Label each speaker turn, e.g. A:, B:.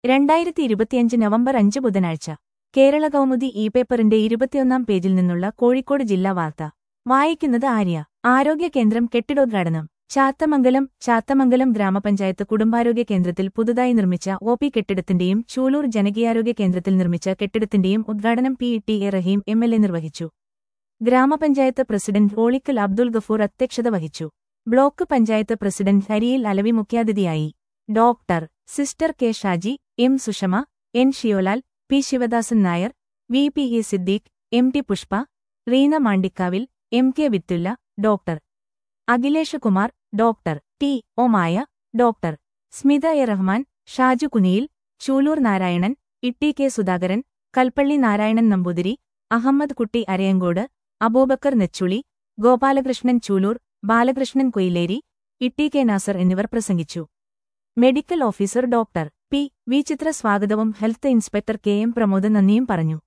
A: രണ്ടായിരത്തി ഇരുപത്തിയഞ്ച് നവംബർ അഞ്ച് ബുധനാഴ്ച കേരള കൗമുദി ഇ പേപ്പറിന്റെ ഇരുപത്തിയൊന്നാം പേജിൽ നിന്നുള്ള കോഴിക്കോട് ജില്ലാ വാർത്ത വായിക്കുന്നത് ആര്യ ആരോഗ്യ കേന്ദ്രം കെട്ടിടോദ്ഘാടനം ചാത്തമംഗലം ചാത്തമംഗലം ഗ്രാമപഞ്ചായത്ത് കുടുംബാരോഗ്യ കേന്ദ്രത്തിൽ പുതുതായി നിർമ്മിച്ച ഒ പി കെട്ടിടത്തിന്റെയും ചൂലൂർ ജനകീയാരോഗ്യ കേന്ദ്രത്തിൽ നിർമ്മിച്ച കെട്ടിടത്തിന്റെയും ഉദ്ഘാടനം P T A Raheem M L A നിർവഹിച്ചു ഗ്രാമപഞ്ചായത്ത് പ്രസിഡന്റ് ഓളിക്കൽ അബ്ദുൽ ഗഫൂർ അധ്യക്ഷത വഹിച്ചു ബ്ലോക്ക് പഞ്ചായത്ത് പ്രസിഡന്റ് ഹരിയിൽ അലവി മുഖ്യാതിഥിയായി doctor sister K Shaji M Sushama N Shiyolal P Sivadasan Nair V P A Siddique M T Pushpa Reena Mandikkavil M K Vithulla doctor Akhilesh Kumar doctor T O Maya doctor Smitha A Rahman Shaju Kuniyil Chulur Narayanan Itty K Sudhakaran Kalpally Narayanan Namboothiri Ahammed Kutty Arayankode Aboobacker Nechuli Gopalakrishnan Chulur Balakrishnan Koileri Itty K Nasser എന്നിവർ പ്രസംഗിച്ചു medical officer doctor P V Chithra സ്വാഗതവും health inspector K M Pramod നന്ദിയും പറഞ്ഞു